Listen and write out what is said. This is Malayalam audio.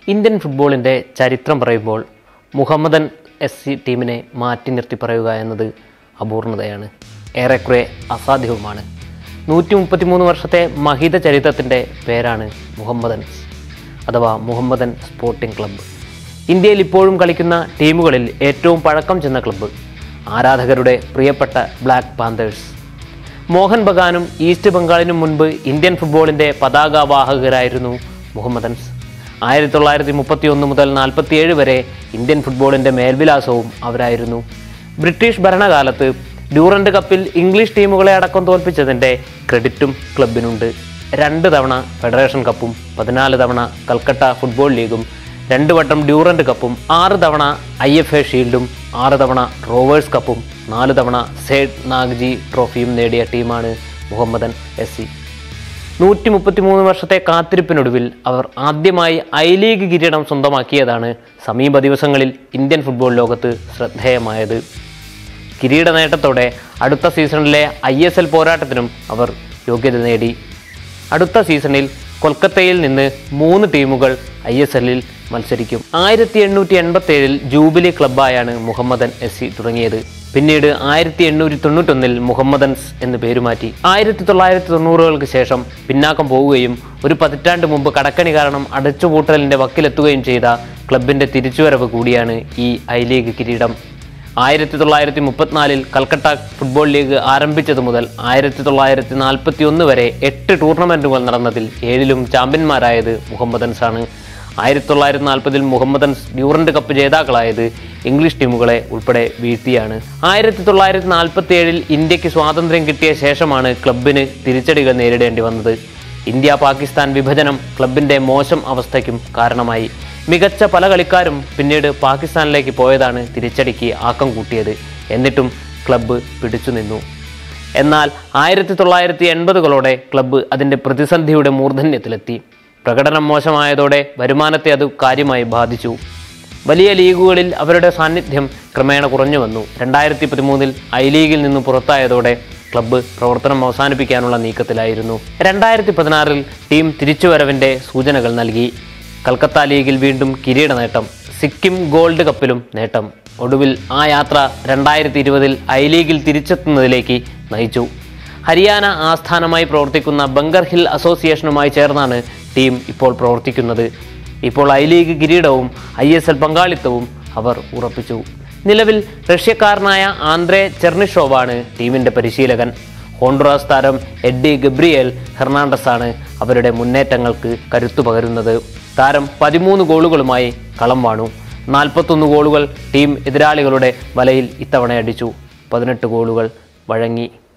ഇന്ത്യൻ ഫുട്ബോളിൻ്റെ ചരിത്രം പറയുമ്പോൾ മുഹമ്മദൻ എസ് സി ടീമിനെ മാറ്റി നിർത്തി പറയുക എന്നത് അപൂർണതയാണ് ഏറെക്കുറെ അസാധ്യവുമാണ് നൂറ്റി മുപ്പത്തിമൂന്ന് വർഷത്തെ മഹിത ചരിത്രത്തിൻ്റെ പേരാണ് മുഹമ്മദൻസ് അഥവാ മുഹമ്മദൻ സ്പോർട്ടിംഗ് ക്ലബ്ബ് ഇന്ത്യയിൽ ഇപ്പോഴും കളിക്കുന്ന ടീമുകളിൽ ഏറ്റവും പഴക്കം ചെന്ന ക്ലബ്ബ് ആരാധകരുടെ പ്രിയപ്പെട്ട ബ്ലാക്ക് പാന്തേഴ്സ് മോഹൻ ബഗാനും ഈസ്റ്റ് ബംഗാളിനും മുൻപ് ഇന്ത്യൻ ഫുട്ബോളിൻ്റെ പതാകവാഹകരായിരുന്നു മുഹമ്മദൻസ് ആയിരത്തി തൊള്ളായിരത്തി മുപ്പത്തി ഒന്ന് മുതൽ നാൽപ്പത്തിയേഴ് വരെ ഇന്ത്യൻ ഫുട്ബോളിൻ്റെ മേൽവിലാസവും അവരായിരുന്നു ബ്രിട്ടീഷ് ഭരണകാലത്ത് ഡ്യൂറൻഡ് കപ്പിൽ ഇംഗ്ലീഷ് ടീമുകളെ അടക്കം തോൽപ്പിച്ചതിൻ്റെ ക്രെഡിറ്റും ക്ലബിനുണ്ട് രണ്ട് തവണ ഫെഡറേഷൻ കപ്പും പതിനാല് തവണ കൽക്കട്ട ഫുട്ബോൾ ലീഗും രണ്ട് വട്ടം ഡ്യൂറൻഡ് കപ്പും ആറ് തവണ ഐ എഫ് എ ഷീൽഡും ആറ് തവണ റോവേഴ്സ് കപ്പും നാല് തവണ സേഡ് നാഗ്ജി ട്രോഫിയും നേടിയ ടീമാണ് മുഹമ്മദൻ എസ് സി നൂറ്റി മുപ്പത്തിമൂന്ന് വർഷത്തെ കാത്തിരിപ്പിനൊടുവിൽ അവർ ആദ്യമായി ഐ ലീഗ് കിരീടം സ്വന്തമാക്കിയതാണ് സമീപ ദിവസങ്ങളിൽ ഇന്ത്യൻ ഫുട്ബോൾ ലോകത്ത് ശ്രദ്ധേയമായത് കിരീട നേട്ടത്തോടെ അടുത്ത സീസണിലെ ഐ എസ് എൽ പോരാട്ടത്തിനും അവർ യോഗ്യത നേടി അടുത്ത സീസണിൽ കൊൽക്കത്തയിൽ നിന്ന് മൂന്ന് ടീമുകൾ ഐ എസ് എല്ലിൽ മത്സരിക്കും ആയിരത്തി എണ്ണൂറ്റി എൺപത്തി ഏഴിൽ ജൂബിലി ക്ലബ്ബായാണ് മുഹമ്മദൻ എസ് സി തുടങ്ങിയത് പിന്നീട് ആയിരത്തി എണ്ണൂറ്റി തൊണ്ണൂറ്റൊന്നിൽ മുഹമ്മദൻസ് എന്ന് പേരുമാറ്റി ആയിരത്തി തൊള്ളായിരത്തി തൊണ്ണൂറുകൾക്ക് ശേഷം പിന്നാക്കം പോവുകയും ഒരു പതിറ്റാണ്ട് മുമ്പ് കടക്കണി കാരണം അടച്ചുപൂട്ടലിന്റെ വക്കിലെത്തുകയും ചെയ്ത ക്ലബിന്റെ തിരിച്ചുവരവ് കൂടിയാണ് ഈ ഐ ലീഗ് കിരീടം ആയിരത്തി തൊള്ളായിരത്തി മുപ്പത്തിനാലിൽ കൽക്കട്ട ഫുട്ബോൾ ലീഗ് ആരംഭിച്ചതു മുതൽ ആയിരത്തി തൊള്ളായിരത്തി നാൽപ്പത്തി ഒന്ന് വരെ എട്ട് ടൂർണമെൻറ്റുകൾ നടന്നതിൽ ഏഴിലും ചാമ്പ്യന്മാരായത് മുഹമ്മദൻസ് ആണ് ആയിരത്തി തൊള്ളായിരത്തി നാൽപ്പതിൽ മുഹമ്മദൻസ് ഡ്യൂറൻഡ് കപ്പ് ജേതാക്കളായത് ഇംഗ്ലീഷ് ടീമുകളെ ഉൾപ്പെടെ വീഴ്ത്തിയാണ് ആയിരത്തി തൊള്ളായിരത്തി നാൽപ്പത്തി ഏഴിൽ ഇന്ത്യക്ക് സ്വാതന്ത്ര്യം കിട്ടിയ ശേഷമാണ് ക്ലബിന് തിരിച്ചടികൾ നേരിടേണ്ടി വന്നത് ഇന്ത്യ പാകിസ്ഥാൻ വിഭജനം ക്ലബിൻ്റെ മോശം അവസ്ഥയ്ക്കും കാരണമായി മികച്ച പല കളിക്കാരും പിന്നീട് പാകിസ്ഥാനിലേക്ക് പോയതാണ് തിരിച്ചടിക്ക് ആക്കം കൂട്ടിയത് എന്നിട്ടും ക്ലബ്ബ് പിടിച്ചു നിന്നു എന്നാൽ ആയിരത്തി തൊള്ളായിരത്തി എൺപതുകളോടെ ക്ലബ്ബ് അതിൻ്റെ പ്രതിസന്ധിയുടെ മൂർധന്യത്തിലെത്തി പ്രകടനം മോശമായതോടെ വരുമാനത്തെ അത് കാര്യമായി ബാധിച്ചു വലിയ ലീഗുകളിൽ അവരുടെ സാന്നിധ്യം ക്രമേണ കുറഞ്ഞു വന്നു രണ്ടായിരത്തി പതിമൂന്നിൽ ഐ ലീഗിൽ നിന്ന് പുറത്തായതോടെ ക്ലബ്ബ് പ്രവർത്തനം അവസാനിപ്പിക്കാനുള്ള നീക്കത്തിലായിരുന്നു രണ്ടായിരത്തി പതിനാറിൽ ടീം തിരിച്ചുവരവിൻ്റെ സൂചനകൾ നൽകി കൽക്കത്ത ലീഗിൽ വീണ്ടും കിരീട നേട്ടം സിക്കിം ഗോൾഡ് കപ്പിലും നേട്ടം ഒടുവിൽ ആ യാത്ര രണ്ടായിരത്തി ഇരുപതിൽ ഐ ലീഗിൽ തിരിച്ചെത്തുന്നതിലേക്ക് നയിച്ചു ഹരിയാന ആസ്ഥാനമായി പ്രവർത്തിക്കുന്ന ബങ്കർ ഹിൽ അസോസിയേഷനുമായി ചേർന്നാണ് ടീം ഇപ്പോൾ പ്രവർത്തിക്കുന്നത് ഇപ്പോൾ ഐ ലീഗ് കിരീടവും ഐ എസ് എൽ പങ്കാളിത്തവും അവർ ഉറപ്പിച്ചു നിലവിൽ റഷ്യക്കാരനായ ആന്ദ്രേ ചെർണിഷോവാണ് ടീമിൻ്റെ പരിശീലകൻ ഹോണ്ടുറാസ് താരം എഡ്ഡി ഗബ്രിയേൽ ഹെർണാണ്ടസ് ആണ് അവരുടെ മുന്നേറ്റങ്ങൾക്ക് കരുത്തു പകരുന്നത് താരം പതിമൂന്ന് ഗോളുകളുമായി കളം വാണു നാൽപ്പത്തൊന്ന് ഗോളുകൾ ടീം എതിരാളികളുടെ വലയിൽ ഇത്തവണ അടിച്ചു പതിനെട്ട് ഗോളുകൾ വഴങ്ങി